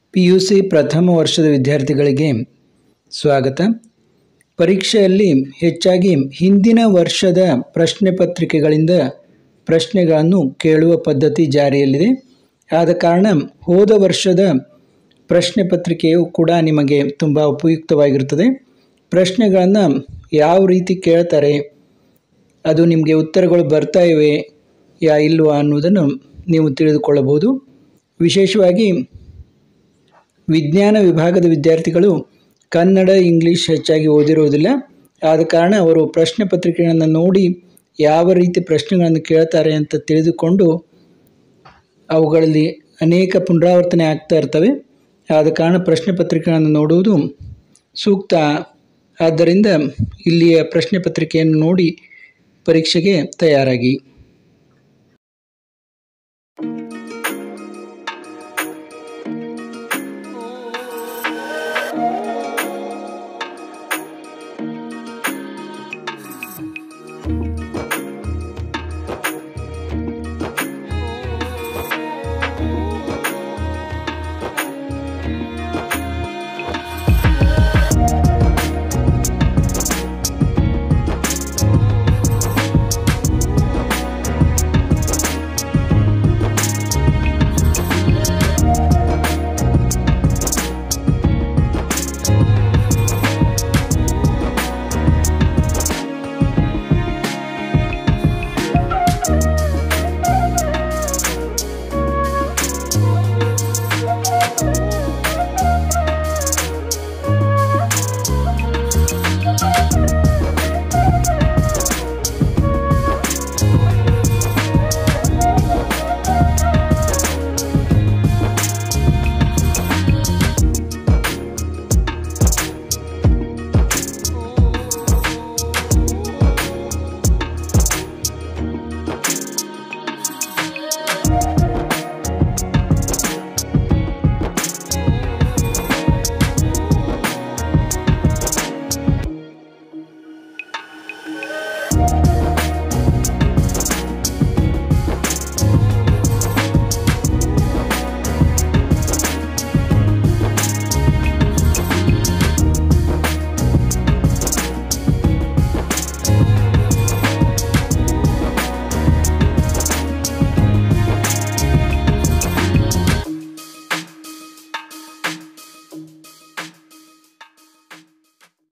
P U C ಪ್ರಥಮ ವರ್ಷದ ವಿದ್ಯಾರ್ಥಿಗಳಿಗೆ ಸ್ವಾಗತ ಪರೀಕ್ಷೆಯಲ್ಲಿ ಹೆಚ್ಚಾಗಿ ಹಿಂದಿನ ವರ್ಷದ ಪ್ರಶ್ನೆ ಪತ್ರಿಕೆಗಳಿಂದ ಪ್ರಶ್ನೆಗಳನ್ನು ಕೇಳುವ ಪದ್ಧತಿ ಜಾರಿಯಲ್ಲಿದೆ ಆದ ಕಾರಣ ಹೋದ ವರ್ಷದ ಪ್ರಶ್ನೆ ಪತ್ರಿಕೆಯು ಕೂಡ ನಿಮಗೆ ತುಂಬ ಉಪಯುಕ್ತವಾಗಿರುತ್ತದೆ ಪ್ರಶ್ನೆಗಳನ್ನು ಯಾವ ರೀತಿ ಕೇಳ್ತಾರೆ ಅದು ನಿಮಗೆ ಉತ್ತರಗಳು ಬರ್ತಾ ಇವೆ ಯಾ ಇಲ್ವಾ ಅನ್ನೋದನ್ನು ನೀವು ತಿಳಿದುಕೊಳ್ಳಬಹುದು ವಿಶೇಷವಾಗಿ ವಿಜ್ಞಾನ ವಿಭಾಗದ ವಿದ್ಯಾರ್ಥಿಗಳು ಕನ್ನಡ ಇಂಗ್ಲೀಷ್ ಹೆಚ್ಚಾಗಿ ಓದಿರುವುದಿಲ್ಲ ಆದ ಕಾರಣ ಅವರು ಪ್ರಶ್ನೆ ಪತ್ರಿಕೆಗಳನ್ನು ನೋಡಿ ಯಾವ ರೀತಿ ಪ್ರಶ್ನೆಗಳನ್ನು ಕೇಳ್ತಾರೆ ಅಂತ ತಿಳಿದುಕೊಂಡು ಅವುಗಳಲ್ಲಿ ಅನೇಕ ಪುನರಾವರ್ತನೆ ಆಗ್ತಾ ಇರ್ತವೆ ಆದ ಕಾರಣ ಪ್ರಶ್ನೆ ಪತ್ರಿಕೆಗಳನ್ನು ನೋಡುವುದು ಸೂಕ್ತ ಆದ್ದರಿಂದ ಇಲ್ಲಿಯ ಪ್ರಶ್ನೆ ಪತ್ರಿಕೆಯನ್ನು ನೋಡಿ ಪರೀಕ್ಷೆಗೆ ತಯಾರಾಗಿ